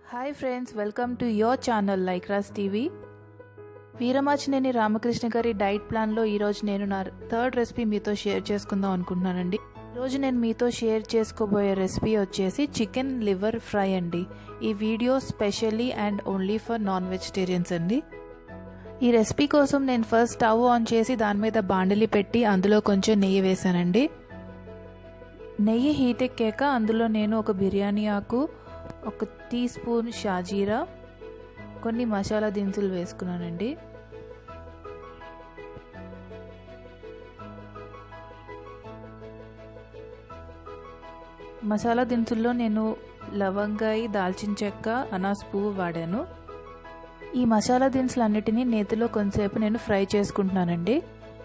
hi friends welcome to your channel like Raj TV Veeramachaneni Ramakrishna గారి diet ప్లాన్లో ఈరోజు నేను నా థర్డ్ రెసిపీ మీతో షేర్ చేసుకుందాం అనుకుంటున్నానండి ఈరోజు నేను మీతో షేర్ చేసుకోబోయే రెసిపీ వచ్చేసి చికెన్ లివర్ ఫ్రై అండి ఈ video specially and only for non vegetarians అండి ఈ రెసిపీ కోసం నేను ఫస్ట్ స్టవ్ ఆన్ చేసి దాని మీద బాండలి పెట్టి అందులో కొంచెం నెయ్యి వేసానండి నెయ్యి హీట్ ఎక్కాక అందులో నేను ఒక బిర్యానీ ఆకు ఒక టీ స్పూన్ షాజీరా కొన్ని మసాలా దినుసులు వేసుకున్నానండి మసాలా దినుసుల్లో నేను లవంగాయి దాల్చిన చెక్క అనాస్ పువ్వు వాడాను ఈ మసాలా దినుసులన్నిటినీ నేతిలో కొంతసేపు నేను ఫ్రై చేసుకుంటున్నానండి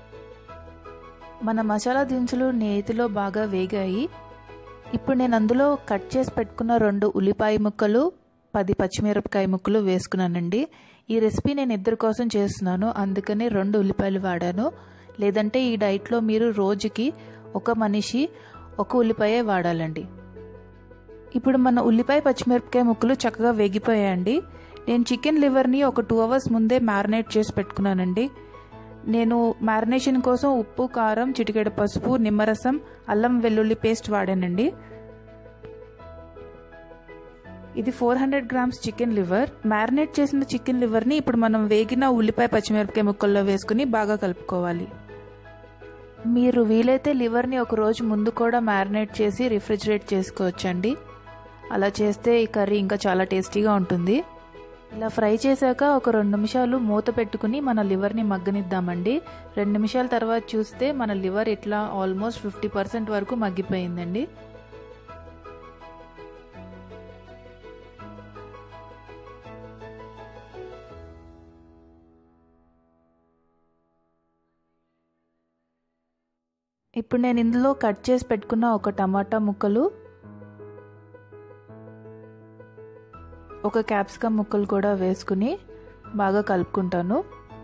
మన మసాలా దినుసులు నేతిలో బాగా వేగాయి ఇప్పుడు నేను అందులో కట్ చేసి పెట్టుకున్న రెండు ఉల్లిపాయ ముక్కలు పది పచ్చిమిరపకాయ ముక్కలు వేసుకున్నానండి ఈ రెసిపీ నేను ఇద్దరి కోసం చేస్తున్నాను అందుకని రెండు ఉల్లిపాయలు వాడాను లేదంటే ఈ డైట్లో మీరు రోజుకి ఒక మనిషి ఒక ఉల్లిపాయే వాడాలండి ఇప్పుడు మన ఉల్లిపాయ పచ్చిమిరపకాయ ముక్కలు చక్కగా వేగిపోయాయండి నేను చికెన్ లివర్ని ఒక టూ అవర్స్ ముందే మ్యారినేట్ చేసి పెట్టుకున్నానండి నేను మ్యారినేషన్ కోసం ఉప్పు కారం చిటికెడు పసుపు నిమ్మరసం అల్లం వెల్లుల్లి పేస్ట్ వాడానండి ఇది four hundred grams chicken liver marinate చేసిన చికెన్ లివర్ని ఇప్పుడు మనం వేగిన ఉల్లిపాయ పచ్చిమిరపకాయ ముక్కల్లో వేసుకుని బాగా కలుపుకోవాలి మీరు వీలైతే లివర్ని ఒక రోజు ముందు కూడా మ్యారినేట్ చేసి రిఫ్రిజిరేట్ చేసుకోవచ్చండి అలా చేస్తే ఈ కర్రీ ఇంకా చాలా టేస్టీగా ఉంటుంది ఇలా ఫ్రై చేశాక ఒక రెండు నిమిషాలు మూత పెట్టుకుని మన లివర్ని మగ్గనిద్దామండి రెండు నిమిషాల తర్వాత చూస్తే మన లివర్ ఇట్లా ఆల్మోస్ట్ ఫిఫ్టీ పర్సెంట్ వరకు మగ్గిపోయిందండి ఇప్పుడు నేను ఇందులో కట్ చేసి పెట్టుకున్న ఒక టమాటా ముక్కలు ఒక క్యాప్సికమ్ ముక్కలు కూడా వేసుకుని బాగా కలుపుకుంటాను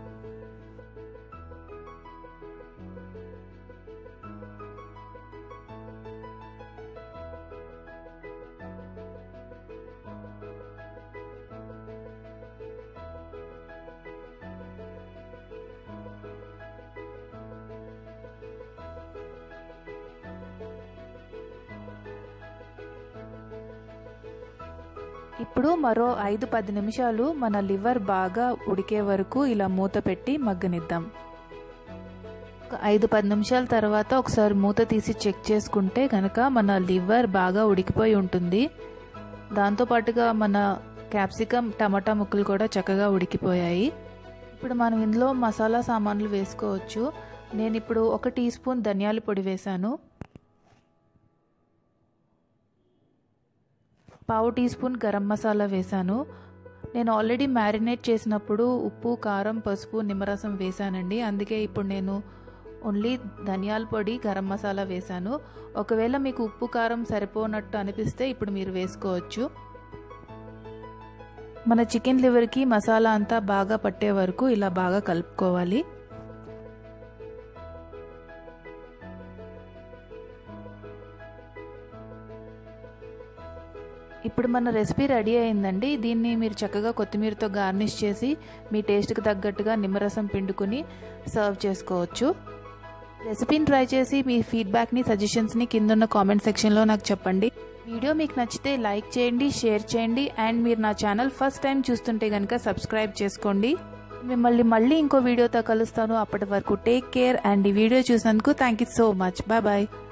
ఇప్పుడు మరో ఐదు పది నిమిషాలు మన లివర్ బాగా ఉడికే వరకు ఇలా మూత పెట్టి మగ్గనిద్దాం ఒక ఐదు పది నిమిషాల తర్వాత ఒకసారి మూత తీసి చెక్ చేసుకుంటే కనుక మన లివర్ బాగా ఉడికిపోయి ఉంటుంది దాంతోపాటుగా మన క్యాప్సికమ్ టమాటా ముక్కలు కూడా చక్కగా ఉడికిపోయాయి ఇప్పుడు మనం ఇందులో మసాలా సామాన్లు వేసుకోవచ్చు నేను ఇప్పుడు ఒక టీ స్పూన్ ధనియాల పొడి వేశాను పావు టీ స్పూన్ గరం మసాలా వేశాను నేను ఆల్రెడీ మ్యారినేట్ చేసినప్పుడు ఉప్పు కారం పసుపు నిమ్మరసం వేశానండి అందుకే ఇప్పుడు నేను ఓన్లీ ధనియాల పొడి గరం మసాలా వేశాను ఒకవేళ మీకు ఉప్పు కారం సరిపోనట్టు అనిపిస్తే ఇప్పుడు మీరు వేసుకోవచ్చు మన చికెన్ లివర్కి మసాలా అంతా బాగా పట్టే వరకు ఇలా బాగా కలుపుకోవాలి ఇప్పుడు మన రెసిపీ రెడీ అయిందండి దీన్ని మీరు చక్కగా కొత్తిమీరతో గార్నిష్ చేసి మీ టేస్ట్కి తగ్గట్టుగా నిమ్మరసం పిండుకొని సర్వ్ చేసుకోవచ్చు రెసిపీని ట్రై చేసి మీ ఫీడ్బ్యాక్ని సజెషన్స్ని కింద ఉన్న కామెంట్ సెక్షన్లో నాకు చెప్పండి వీడియో మీకు నచ్చితే లైక్ చేయండి షేర్ చేయండి అండ్ మీరు నా ఛానల్ ఫస్ట్ టైం చూస్తుంటే కనుక సబ్స్క్రైబ్ చేసుకోండి మిమ్మల్ని మళ్ళీ ఇంకో వీడియోతో కలుస్తాను అప్పటి వరకు టేక్ కేర్ అండ్ ఈ వీడియో చూసినందుకు thank you so much bye bye